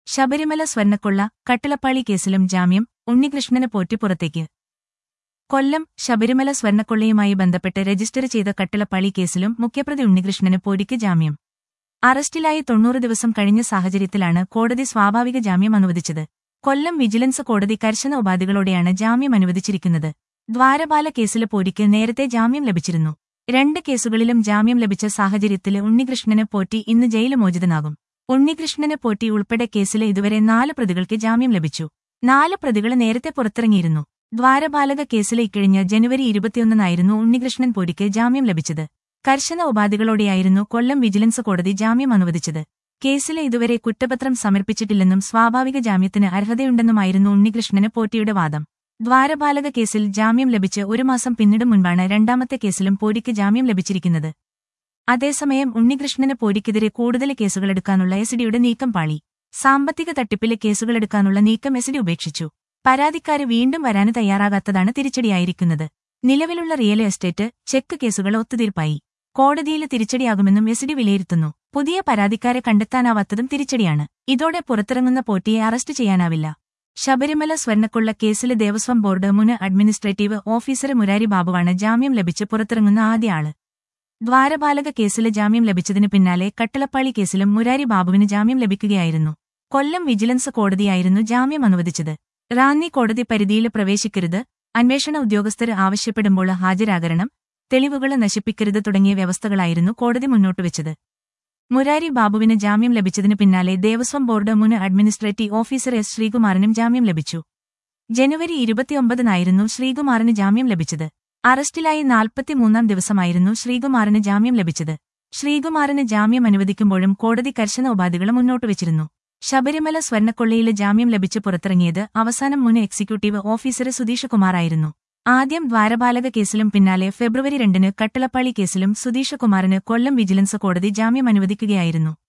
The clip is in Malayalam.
ശബരിമല സ്വർണ്ണക്കൊള്ള കട്ടിളപ്പാളി കേസിലും ജാമ്യം ഉണ്ണികൃഷ്ണന് പോറ്റി പുറത്തേക്ക് കൊല്ലം ശബരിമല സ്വർണ്ണക്കൊള്ളയുമായി ബന്ധപ്പെട്ട് രജിസ്റ്റർ ചെയ്ത കട്ടിളപ്പാളി കേസിലും മുഖ്യപ്രതി ഉണ്ണികൃഷ്ണന് പോരിക്ക് ജാമ്യം അറസ്റ്റിലായി തൊണ്ണൂറ് ദിവസം കഴിഞ്ഞ സാഹചര്യത്തിലാണ് കോടതി സ്വാഭാവിക ജാമ്യം അനുവദിച്ചത് കൊല്ലം വിജിലൻസ് കോടതി കർശന ഉപാധികളോടെയാണ് ജാമ്യം അനുവദിച്ചിരിക്കുന്നത് ദ്വാരപാല കേസിലെ പോരിക്ക് നേരത്തെ ജാമ്യം ലഭിച്ചിരുന്നു രണ്ട് കേസുകളിലും ജാമ്യം ലഭിച്ച സാഹചര്യത്തിൽ ഉണ്ണികൃഷ്ണന് പോറ്റി ഇന്ന് ജയില് മോചിതനാകും ഉണ്ണികൃഷ്ണന് പോറ്റി ഉൾപ്പെടെ കേസിലെ ഇതുവരെ നാല് പ്രതികൾക്ക് ജാമ്യം ലഭിച്ചു നാല് പ്രതികൾ നേരത്തെ പുറത്തിറങ്ങിയിരുന്നു ദ്വാരപാലക കേസിലെ ഇക്കഴിഞ്ഞ ജനുവരി ഇരുപത്തിയൊന്നിനായിരുന്നു ഉണ്ണികൃഷ്ണൻ പോരിക്ക് ജാമ്യം ലഭിച്ചത് കർശന ഉപാധികളോടെയായിരുന്നു കൊല്ലം വിജിലൻസ് കോടതി ജാമ്യം അനുവദിച്ചത് കേസിലെ ഇതുവരെ കുറ്റപത്രം സമർപ്പിച്ചിട്ടില്ലെന്നും സ്വാഭാവിക ജാമ്യത്തിന് അർഹതയുണ്ടെന്നുമായിരുന്നു ഉണ്ണികൃഷ്ണന് പോറ്റിയുടെ വാദം ദ്വാരപാലക കേസിൽ ജാമ്യം ലഭിച്ച് ഒരു മാസം പിന്നിട് മുൻപാണ് രണ്ടാമത്തെ കേസിലും പോരിക്ക് ജാമ്യം ലഭിച്ചിരിക്കുന്നത് അതേസമയം ഉണ്ണികൃഷ്ണന് പോരിക്കെതിരെ കൂടുതൽ കേസുകളെടുക്കാനുള്ള എസ്ഡിയുടെ നീക്കം പാളി സാമ്പത്തിക തട്ടിപ്പിലെ കേസുകളെടുക്കാനുള്ള നീക്കം എസ്ഡി ഉപേക്ഷിച്ചു പരാതിക്കാര് വീണ്ടും വരാന് തയ്യാറാകാത്തതാണ് തിരിച്ചടിയായിരിക്കുന്നത് നിലവിലുള്ള റിയൽ എസ്റ്റേറ്റ് ചെക്ക് കേസുകൾ ഒത്തുതീർപ്പായി കോടതിയിൽ തിരിച്ചടിയാകുമെന്നും എസ്ഡി വിലയിരുത്തുന്നു പുതിയ പരാതിക്കാരെ കണ്ടെത്താനാവാത്തതും തിരിച്ചടിയാണ് ഇതോടെ പുറത്തിറങ്ങുന്ന പോറ്റിയെ അറസ്റ്റ് ചെയ്യാനാവില്ല ശബരിമല സ്വർണ്ണക്കൊള്ള കേസിലെ ദേവസ്വം ബോർഡ് മുൻ അഡ്മിനിസ്ട്രേറ്റീവ് ഓഫീസർ മുരാരി ബാബുവാണ് ജാമ്യം ലഭിച്ച് പുറത്തിറങ്ങുന്ന ആദ്യ ആള് ദ്വാരപാലക കേസിലെ ജാമ്യം ലഭിച്ചതിന് പിന്നാലെ കട്ടളപ്പാളി കേസിലും മുരാരി ബാബുവിന് ജാമ്യം ലഭിക്കുകയായിരുന്നു കൊല്ലം വിജിലൻസ് കോടതിയായിരുന്നു ജാമ്യം അനുവദിച്ചത് റാന്നി കോടതി പരിധിയിൽ പ്രവേശിക്കരുത് അന്വേഷണ ഉദ്യോഗസ്ഥർ ആവശ്യപ്പെടുമ്പോൾ ഹാജരാകരണം തെളിവുകൾ നശിപ്പിക്കരുത് തുടങ്ങിയ വ്യവസ്ഥകളായിരുന്നു കോടതി മുന്നോട്ടുവച്ചത് മുരാരി ബാബുവിന് ജാമ്യം ലഭിച്ചതിന് പിന്നാലെ ദേവസ്വം ബോർഡ് മുൻ അഡ്മിനിസ്ട്രേറ്റീവ് ഓഫീസർ എസ് ശ്രീകുമാറിനും ജാമ്യം ലഭിച്ചു ജനുവരി ഇരുപത്തിയൊമ്പതിനായിരുന്നു ശ്രീകുമാറിന് ജാമ്യം ലഭിച്ചത് അറസ്റ്റിലായി നാൽപ്പത്തിമൂന്നാം ദിവസമായിരുന്നു ശ്രീകുമാറിന് ജാമ്യം ലഭിച്ചത് ശ്രീകുമാറിന് ജാമ്യം അനുവദിക്കുമ്പോഴും കോടതി കർശന ഉപാധികൾ മുന്നോട്ടുവച്ചിരുന്നു ശബരിമല സ്വർണ്ണക്കൊള്ളയിലെ ജാമ്യം ലഭിച്ച് പുറത്തിറങ്ങിയത് അവസാനം മുൻ എക്സിക്യൂട്ടീവ് ഓഫീസർ സുധീഷ് കുമാറായിരുന്നു ആദ്യം ദ്വാരപാലക കേസിലും പിന്നാലെ ഫെബ്രുവരി രണ്ടിന് കട്ടളപ്പാളി കേസിലും സുധീഷ് കുമാറിന് കൊല്ലം വിജിലൻസ് കോടതി ജാമ്യം അനുവദിക്കുകയായിരുന്നു